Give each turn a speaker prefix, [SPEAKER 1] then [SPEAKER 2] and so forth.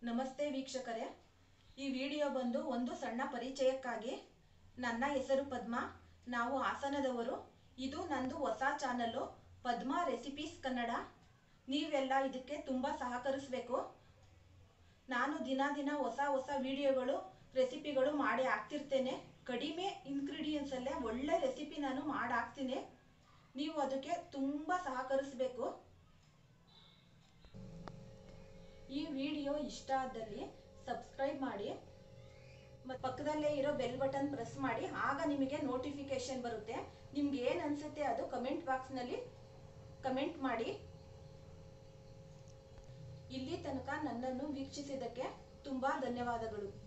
[SPEAKER 1] ನಮಸ್ತೆ ವೀಕ್ಷಕರೇ ಈ ವಿಡಿಯೋ ಬಂದು ಒಂದು ಸಣ್ಣ ಪರಿಚಯಕ್ಕಾಗಿ ನನ್ನ ಹೆಸರು ಪದ್ಮ ನಾವು ಹಾಸನದವರು ಇದು ನಂದು ಹೊಸ ಚಾನಲ್ಲು ಪದ್ಮ ರೆಸಿಪೀಸ್ ಕನ್ನಡ ನೀವೆಲ್ಲ ಇದಕ್ಕೆ ತುಂಬ ಸಹಕರಿಸಬೇಕು ನಾನು ದಿನ ದಿನ ಹೊಸ ಹೊಸ ವಿಡಿಯೋಗಳು ರೆಸಿಪಿಗಳು ಮಾಡಿ ಹಾಕ್ತಿರ್ತೇನೆ ಕಡಿಮೆ ಇಂಗ್ರೀಡಿಯೆಂಟ್ಸಲ್ಲೇ ಒಳ್ಳೆ ರೆಸಿಪಿ ನಾನು ಮಾಡಿ ಹಾಕ್ತೀನಿ ನೀವು ಅದಕ್ಕೆ ತುಂಬ ಸಹಕರಿಸಬೇಕು ಈ ವಿಡಿಯೋ ಇಷ್ಟ ಆದಲ್ಲಿ ಸಬ್ಸ್ಕ್ರೈಬ್ ಮಾಡಿ ಮತ್ತು ಪಕ್ಕದಲ್ಲೇ ಇರೋ ಬೆಲ್ ಬಟನ್ ಪ್ರೆಸ್ ಮಾಡಿ ಆಗ ನಿಮಗೆ ನೋಟಿಫಿಕೇಶನ್ ಬರುತ್ತೆ ನಿಮ್ಗೆ ಏನು ಅನಿಸುತ್ತೆ ಅದು ಕಮೆಂಟ್ ಬಾಕ್ಸ್ನಲ್ಲಿ ಕಮೆಂಟ್ ಮಾಡಿ ಇಲ್ಲಿ ತನಕ ನನ್ನನ್ನು ವೀಕ್ಷಿಸಿದ್ದಕ್ಕೆ ತುಂಬ ಧನ್ಯವಾದಗಳು